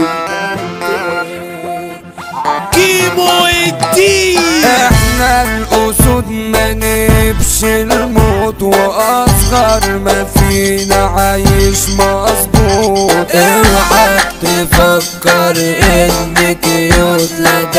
كيمو الدين احنا الاسود ما نبش الموت واصغر ما فينا عايش مظبوط اوعى تفكر انك كيوت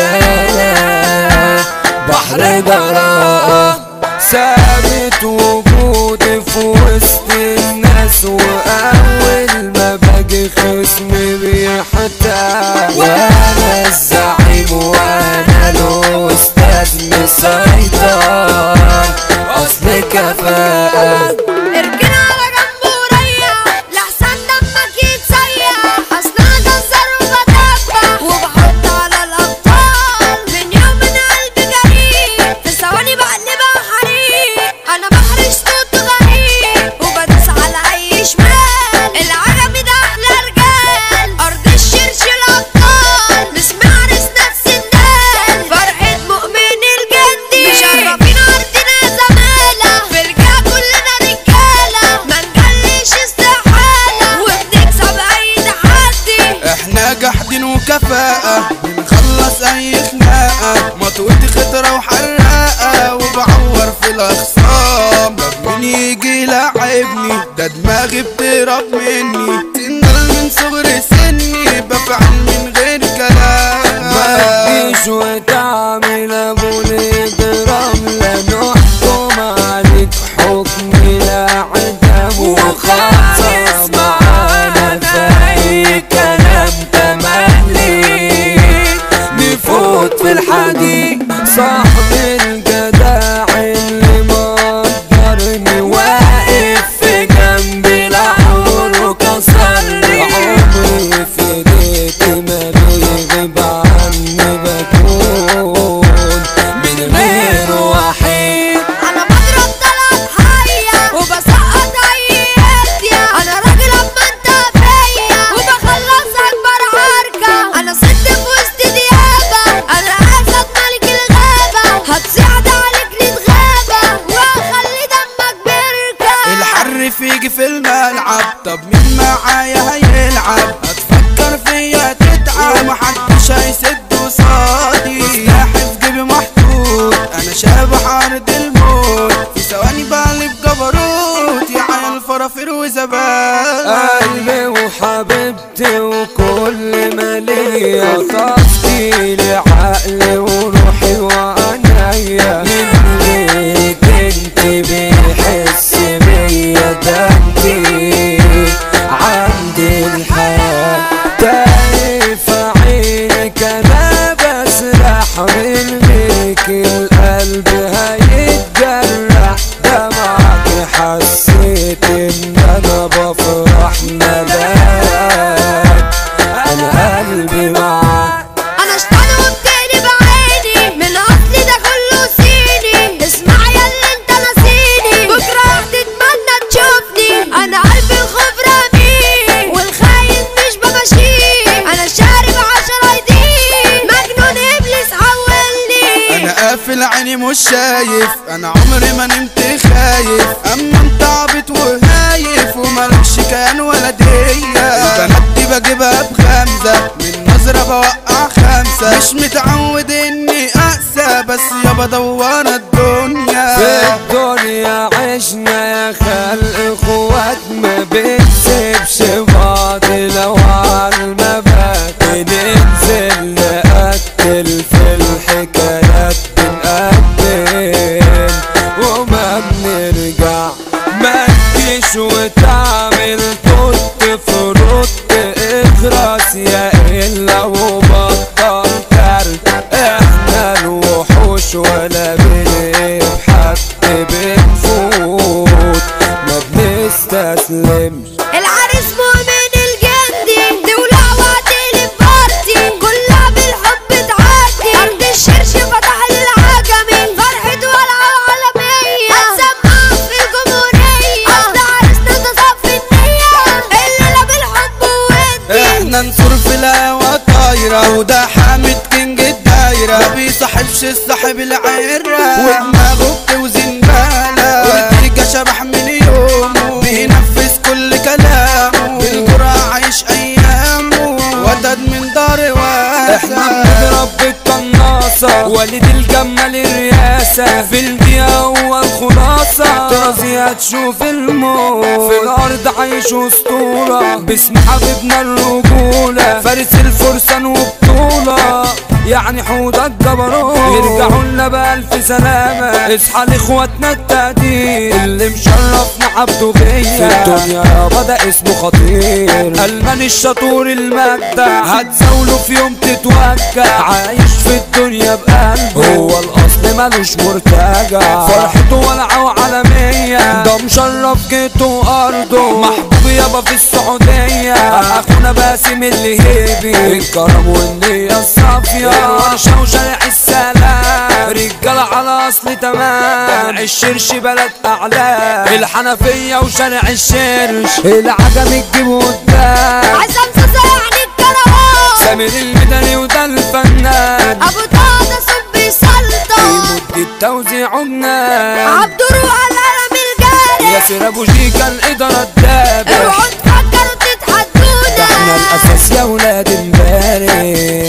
لدانا بحر جراء ثابت وجودي في وسط الناس واول ما باجي خصمي بيحتاج وانا الزعيم وانا الاستاذ مسيطر اصل كفاءة اركن على جنب وريح لحسن دمك يتسيح اصلا جزر وبدبح وبحط على الابطال من يوم من قلبي جريء في ثواني بقلبها حريق انا بحرش صوت غريب وبدوس على اي شمال العربي ده احلى رجال ارض الشرش الابطال نسمع نسنا السندال فرحة مؤمن الجندي مشرفين ارضنا زمالة في الجا كلنا رجالة ما نجلش استحالة وبنكسب اي تحدي احنا جاحدين وكفاءة بنخلص اي خناقة مطوتي خطرة وحراقة وبعور في الاخصام طب مين يجي يلاعبني ده دماغي بتهرب مني سندل من صغر سني بفعل من غير كلام مفيش وتعمل ابو الاجرام لا نحكم عليك حكم لا عدم وخاصة معانا في اي كلام تملي نفوت في الحديد صاحب الجدع اللي مقدرني واقف في جنبي لعمره كسرني عمري في ايديك ما بيغيب عني بكون من غير وحيد انا بضرب طلب حية وبسقط اي هدية انا راجل اما انت فيا وبخلص اكبر عركة انا ست في وسط ديابة انا اسد ملك الغابة هتصيح ده عليك نتغابة واخلي دمك بركة الحر فيجي في الملعب طب مين معايا هيلعب هتفكر فيا تتعب محدش هيسد قصادي سلاحي في جيبي محطوط انا شبح عرض الموت في ثواني بقلب جبروت يا عيال فرافير وزبال قلبي وحبيبتي وكل ما ليا تفصيلي عقلي وروحي وعنايا من غيرك انت بيحس بيا ده انت عندي الحياة تايه في عينك انا بسرح من غيرك القلب هيتجرح دمعك حسيت ان انا بفرح ملاك انا قلبي معاك انا اشتغل وبتقلب عيني من اصلي ده كله صيني اسمع يا اللي انت ناسيني بكره هتتمنى تشوفني انا قلبي الخوف راميه والخاين مش بمشيه انا شارب عشرة ايدين مجنون ابليس حولني انا قافل عيني مش شايف انا عمري ما نمت خايف اما انت عبيط وهايف ومالكش كيان ولا دية البنات دي بجيبها بخمسة من نظرة بوقع خمسة مش متعود اني اقسى بس يابا دورنا الدنيا في الدنيا عشنا يا خلق اخوات ما بنسيبش بعض لو عالمبات بننزل نقتل في الحكايات بنقتل وما بنرجع ما تجيش وتعمل توت فرط اخرس يا الا وبطل كارت احنا الوحوش ولا بنبحث بنفوت ما بنستسلمش العريس مؤمن الجندي تولع وهتقلب بارتي كلها بالحب تعدي ارض الشرش فتح للعجمي فرحة ولعة وعالمية هتسمع في الجمهورية اصل عريسنا ده صف النية الليلة بالحب ودي احنا نصور في الهوا طايرة وده حامد كينج الدايرة ما بيصاحبش الصاحب العرة ودماغه بتوزن بالة والتيجة شبح من يومه بينفذ كل كلامه بالجرعة عايش ايامه ودد من والد الجمال الرئاسة في الدقيقة هو الخلاصة ترازي هتشوف الموت في الأرض عايش أسطورة باسم حبيبنا الرجولة فارس الفرسان وبطولة يعني حوض الجبروت يرجعوا لنا بألف سلامة اصحى لاخواتنا التقدير اللي مشرفنا عبده بيا في الدنيا يابا ده اسمه خطير المان الشطور المجدع هتزاوله في يوم تتوجع عايش في الدنيا بقلبه هو الاصل ملوش مرتجع فرحته ولعه وعالمية ده مشرف جيته وارضه محبوب يابا في السعودية اخونا باسم اللي هيبي الكرم والنية الصافية الورشة وشارع السلام رجالة على اصل تمام الشرش بلد اعلام الحنفية وشارع الشرش العجم تجيبه قدام عزام سوسة يعني الكروان سامر المدني وده الفنان ابو طه ده صب سلطان مدة توزيع جنان عبد الروح القلم الجاري ياسر ابو شيكا الادارة الدابة اوعوا تفكروا تتحدونا احنا الاساس يا ولاد امبارح